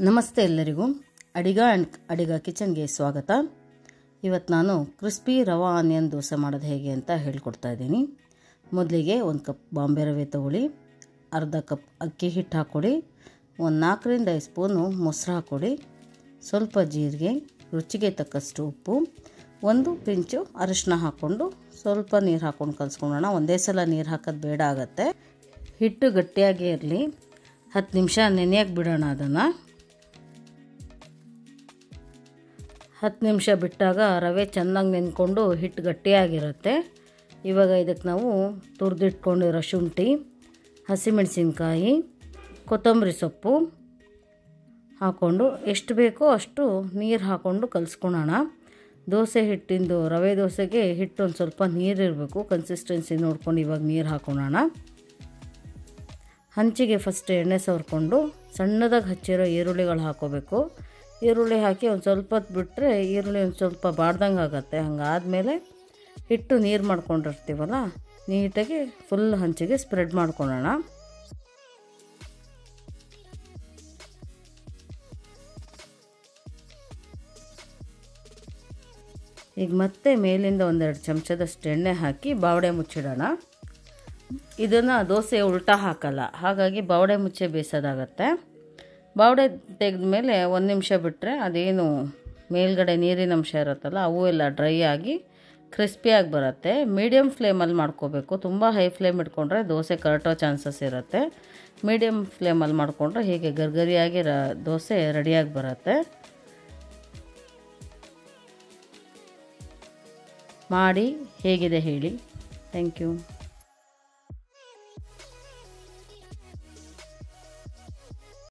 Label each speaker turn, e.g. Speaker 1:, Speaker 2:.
Speaker 1: ನಮಸ್ತೆ ಎಲ್ಲರಿಗೂ ಅಡಿಗ ಆ್ಯಂಡ್ ಅಡಿಗ ಕಿಚನ್ಗೆ ಸ್ವಾಗತ ಇವತ್ತು ನಾನು ಕ್ರಿಸ್ಪಿ ರವಾ ಆನಿಯನ್ ದೋಸೆ ಮಾಡೋದು ಹೇಗೆ ಅಂತ ಹೇಳ್ಕೊಡ್ತಾ ಇದ್ದೀನಿ ಮೊದಲಿಗೆ ಒಂದು ಕಪ್ ಬಾಂಬೆ ರವೆ ತೊಗೊಳ್ಳಿ ಅರ್ಧ ಕಪ್ ಅಕ್ಕಿ ಹಿಟ್ಟು ಹಾಕ್ಕೊಡಿ ಒಂದು ನಾಲ್ಕರಿಂದ ಐದು ಸ್ಪೂನು ಮೊಸರು ಹಾಕ್ಕೊಡಿ ಸ್ವಲ್ಪ ಜೀರಿಗೆ ರುಚಿಗೆ ತಕ್ಕಷ್ಟು ಉಪ್ಪು ಒಂದು ಪಿಂಚು ಅರಿಶಿನ ಹಾಕ್ಕೊಂಡು ಸ್ವಲ್ಪ ನೀರು ಹಾಕ್ಕೊಂಡು ಕಲಿಸ್ಕೊಳ್ಳೋಣ ಒಂದೇ ಸಲ ನೀರು ಹಾಕೋದು ಬೇಡ ಆಗುತ್ತೆ ಹಿಟ್ಟು ಗಟ್ಟಿಯಾಗೇ ಇರಲಿ ಹತ್ತು ನಿಮಿಷ ನೆನೆಯಕ್ಕೆ ಬಿಡೋಣ ಅದನ್ನು ಹತ್ತು ನಿಮಿಷ ಬಿಟ್ಟಾಗ ರವೆ ಚೆನ್ನಾಗಿ ನೆನ್ಕೊಂಡು ಹಿಟ್ಟು ಗಟ್ಟಿಯಾಗಿರುತ್ತೆ ಇವಾಗ ಇದಕ್ಕೆ ನಾವು ತುರಿದಿಟ್ಕೊಂಡಿರೋ ಶುಂಠಿ ಹಸಿಮೆಣಸಿನ್ಕಾಯಿ ಕೊತ್ತಂಬರಿ ಸೊಪ್ಪು ಹಾಕ್ಕೊಂಡು ಎಷ್ಟು ಬೇಕೋ ಅಷ್ಟು ನೀರು ಹಾಕ್ಕೊಂಡು ಕಲಿಸ್ಕೊಳೋಣ ದೋಸೆ ಹಿಟ್ಟಿಂದು ರವೆ ದೋಸೆಗೆ ಹಿಟ್ಟು ಒಂದು ಸ್ವಲ್ಪ ನೀರಿರಬೇಕು ಕನ್ಸಿಸ್ಟೆನ್ಸಿ ನೋಡ್ಕೊಂಡು ಇವಾಗ ನೀರು ಹಾಕೊಳ್ಳೋಣ ಹಂಚಿಗೆ ಫಸ್ಟ್ ಎಣ್ಣೆ ಸವರ್ಕೊಂಡು ಸಣ್ಣದಾಗಿ ಹಚ್ಚಿರೋ ಈರುಳ್ಳಿಗಳು ಹಾಕೋಬೇಕು ಈರುಳ್ಳಿ ಹಾಕಿ ಒಂದು ಸ್ವಲ್ಪ ಹೊತ್ತು ಬಿಟ್ಟರೆ ಈರುಳ್ಳಿ ಒಂದು ಸ್ವಲ್ಪ ಬಾಡ್ದಂಗೆ ಆಗುತ್ತೆ ಹಂಗಾದಮೇಲೆ ಹಿಟ್ಟು ನೀರು ಮಾಡ್ಕೊಂಡಿರ್ತೀವಲ್ಲ ನೀಟಾಗಿ ಫುಲ್ ಹಂಚಿಗೆ ಸ್ಪ್ರೆಡ್ ಮಾಡ್ಕೊಳ್ಳೋಣ ಈಗ ಮತ್ತೆ ಮೇಲಿಂದ ಒಂದೆರಡು ಚಮಚದಷ್ಟು ಎಣ್ಣೆ ಹಾಕಿ ಬಾವಡೆ ಮುಚ್ಚಿಡೋಣ ಇದನ್ನು ದೋಸೆ ಉಲ್ಟಾ ಹಾಕಲ್ಲ ಹಾಗಾಗಿ ಬಾವಡೆ ಮುಚ್ಚೆ ಬೇಯಿಸೋದಾಗತ್ತೆ ಬಾವಡೆ ತೆಗೆದ ಮೇಲೆ ಒಂದು ನಿಮಿಷ ಬಿಟ್ಟರೆ ಅದೇನು ಮೇಲ್ಗಡೆ ನೀರಿನ ಅಂಶ ಇರುತ್ತಲ್ಲ ಅವು ಎಲ್ಲ ಡ್ರೈ ಆಗಿ ಕ್ರಿಸ್ಪಿಯಾಗಿ ಬರುತ್ತೆ ಮೀಡಿಯಮ್ ಫ್ಲೇಮಲ್ಲಿ ಮಾಡ್ಕೋಬೇಕು ತುಂಬ ಹೈ ಫ್ಲೇಮ್ ಇಟ್ಕೊಂಡ್ರೆ ದೋಸೆ ಕರಟೋ ಚಾನ್ಸಸ್ ಇರುತ್ತೆ ಮೀಡಿಯಮ್ ಫ್ಲೇಮಲ್ಲಿ ಮಾಡಿಕೊಂಡ್ರೆ ಹೀಗೆ ಗರ್ಗರಿಯಾಗಿ ರ ದೋಸೆ ರೆಡಿಯಾಗಿ ಬರುತ್ತೆ ಮಾಡಿ ಹೇಗಿದೆ ಹೇಳಿ ಥ್ಯಾಂಕ್ ಯು